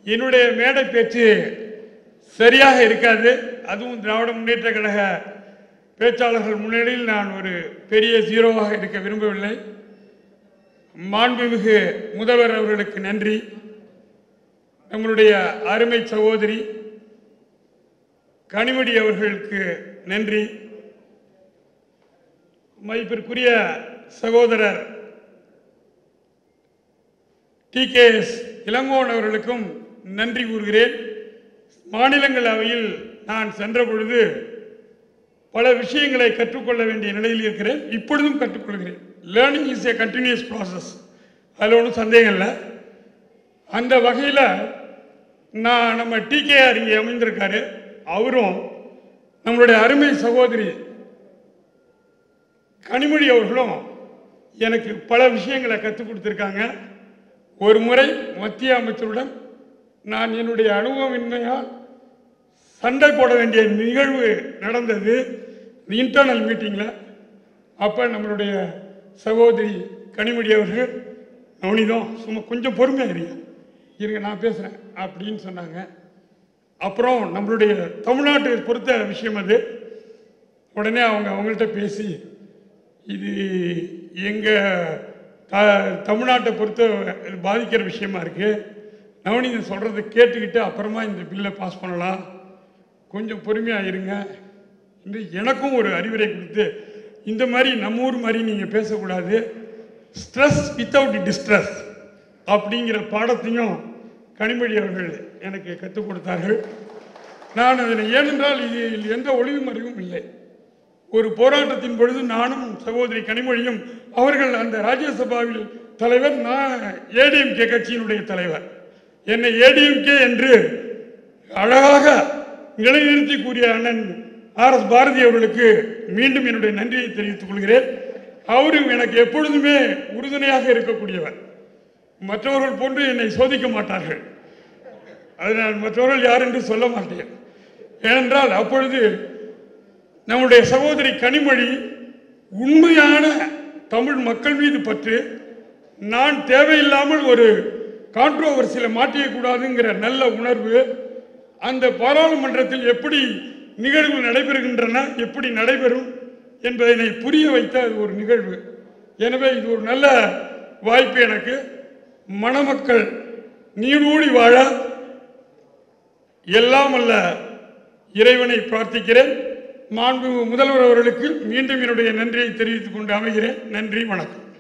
என்னுடைய மேடை பேச்சு சரியாக இருக்காது அதுவும் திராவிட முன்னேற்ற கழக பேச்சாளர்கள் முன்னிலையில் நான் ஒரு பெரிய ஜீரோவாக இருக்க விரும்பவில்லை மாண்புமிகு முதல்வர் அவர்களுக்கு நன்றி நம்மளுடைய அருமை சகோதரி கனிமொழி அவர்களுக்கு நன்றி மதிப்பிற்குரிய சகோதரர் டி கே எஸ் இளங்கோவன் அவர்களுக்கும் நன்றி கூறுகிறேன் மாநிலங்களவையில் நான் சென்ற பொழுது பல விஷயங்களை கற்றுக்கொள்ள வேண்டிய நிலையில் இருக்கிறேன் இப்பொழுதும் கற்றுக்கொள்கிறேன் learning is a continuous process அதில் ஒன்றும் சந்தேகம் இல்லை அந்த வகையில் நான் நம்ம டிகேஆர் இங்கே அமைந்திருக்காரு அவரும் நம்மளுடைய அருமை சகோதரி கனிமொழி அவர்களும் எனக்கு பல விஷயங்களை கற்றுக் கொடுத்துருக்காங்க ஒரு முறை மத்திய அமைச்சருடன் நான் என்னுடைய அனுபவமின்மையால் சண்டை போட வேண்டிய நிகழ்வு நடந்தது இன்டர்னல் மீட்டிங்கில் அப்போ நம்மளுடைய சகோதரி கனிமொழி அவர்கள் நவனிதம் சும்மா கொஞ்சம் பொறுமையாக இருங்க இருங்க நான் பேசுகிறேன் அப்படின்னு சொன்னாங்க அப்புறம் நம்மளுடைய தமிழ்நாட்டை பொறுத்த விஷயம் அது உடனே அவங்க அவங்கள்ட்ட பேசி இது எங்கள் த தமிழ்நாட்டை பொறுத்த இது பாதிக்கிற விஷயமா இருக்குது நவநீதன் சொல்கிறத கேட்டுக்கிட்டு அப்புறமா இந்த பில்லை பாஸ் பண்ணலாம் கொஞ்சம் பொறுமையாக இருங்க என்று எனக்கும் ஒரு அறிவுரை கொடுத்து இந்த மாதிரி நம்ம ஊர் மாதிரி நீங்கள் பேசக்கூடாது ஸ்ட்ரெஸ் வித்தவுட் டிஸ்ட்ரெஸ் அப்படிங்கிற பாடத்தையும் கனிமொழி அவர்கள் எனக்கு கற்றுக் கொடுத்தார்கள் நான் அதில் ஏனென்றால் இதில் எந்த ஒளிவு மறைவும் இல்லை ஒரு போராட்டத்தின் பொழுது நானும் சகோதரி கனிமொழியும் அவர்கள் அந்த ராஜ்யசபாவில் தலைவர் நான் ஏடிஎம்கே கட்சியினுடைய தலைவர் என்னை ஏடிஎம்கே என்று அழகாக நிலைநிறுத்தி கூறிய அண்ணன் ஆர் எஸ் பாரதி அவர்களுக்கு மீண்டும் என்னுடைய நன்றியை தெரிவித்துக் கொள்கிறேன் அவரும் எனக்கு எப்பொழுதுமே உறுதுணையாக இருக்கக்கூடியவர் மற்றவர்கள் போன்று என்னை சோதிக்க மாட்டார்கள் அது நான் மற்றவர்கள் யார் என்று சொல்ல மாட்டேன் ஏனென்றால் அப்பொழுது நம்முடைய சகோதரி கனிமொழி உண்மையான தமிழ் மக்கள் மீது பற்று நான் தேவையில்லாமல் ஒரு கான்ட்ரோவர்சியில் மாட்டியக்கூடாதுங்கிற நல்ல உணர்வு அந்த பாராளுமன்றத்தில் எப்படி நிகழ்வு நடைபெறுகின்றன எப்படி நடைபெறும் என்பதனை புரிய வைத்த அது ஒரு நிகழ்வு எனவே இது ஒரு நல்ல வாய்ப்பு எனக்கு மணமக்கள் நீடூழி வாழ எல்லாம் அல்ல இறைவனை பிரார்த்திக்கிறேன் மாண்பு முதல்வர் அவர்களுக்கு மீண்டும் என்னுடைய நன்றியை தெரிவித்துக் கொண்டு அமைகிறேன் நன்றி வணக்கம்